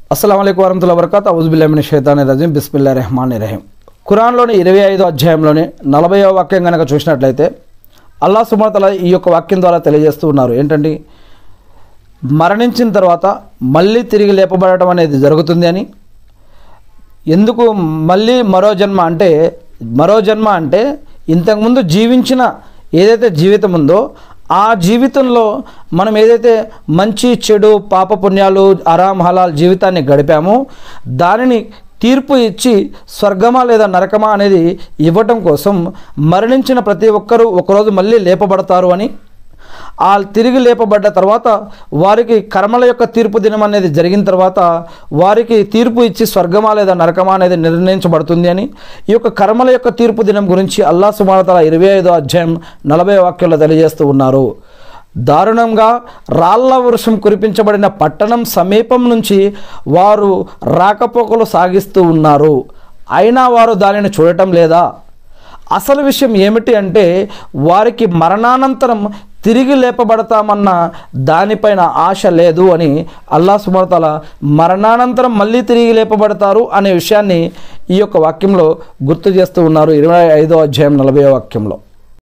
అస్సలం అయికు వరహతుల వరకత్ అవుజుబిల్లామిన షైతాని రజీం బిస్మిల్లా రెహమాన్ రహీం ఖురాన్లోని ఇరవై ఐదో అధ్యాయంలోని నలభైవ వాక్యం కనుక చూసినట్లయితే అల్లా సుమతల ఈ యొక్క వాక్యం ద్వారా తెలియజేస్తూ ఉన్నారు ఏంటండి మరణించిన తర్వాత మళ్ళీ తిరిగి లేపబడటం అనేది జరుగుతుంది అని ఎందుకు మళ్ళీ మరో జన్మ అంటే మరో జన్మ అంటే ఇంతకుముందు జీవించిన ఏదైతే జీవితం ఉందో ఆ జీవితంలో మనం ఏదైతే మంచి చెడు పాపపుణ్యాలు అరామ్ హలాల్ జీవితాన్ని గడిపామో దానిని తీర్పు ఇచ్చి స్వర్గమా లేదా నరకమా అనేది ఇవ్వటం కోసం మరణించిన ప్రతి ఒక్కరూ ఒకరోజు మళ్ళీ లేపబడతారు అని ఆ తిరిగి లేపబడ్డ తర్వాత వారికి కర్మల యొక్క తీర్పు దినం అనేది జరిగిన తర్వాత వారికి తీర్పు ఇచ్చి స్వర్గమా లేదా నరకమా అనేది నిర్ణయించబడుతుంది అని ఈ యొక్క కర్మల యొక్క తీర్పు దినం గురించి అల్లా సుమారతల ఇరవై ఐదో అధ్యాయం నలభై వాక్యంలో తెలియజేస్తూ ఉన్నారు దారుణంగా రాళ్ల వర్షం కురిపించబడిన పట్టణం సమీపం నుంచి వారు రాకపోకలు సాగిస్తూ ఉన్నారు అయినా వారు దానిని చూడటం లేదా అసలు విషయం ఏమిటి అంటే వారికి మరణానంతరం తిరిగి లేపబడతామన్న దానిపైన ఆశ లేదు అని అల్లా సుమతల మరణానంతరం మళ్ళీ తిరిగి లేపబడతారు అనే విషయాన్ని ఈ యొక్క వాక్యంలో గుర్తు చేస్తూ ఉన్నారు ఇరవై ఐదో అధ్యాయం నలభై వాక్యంలో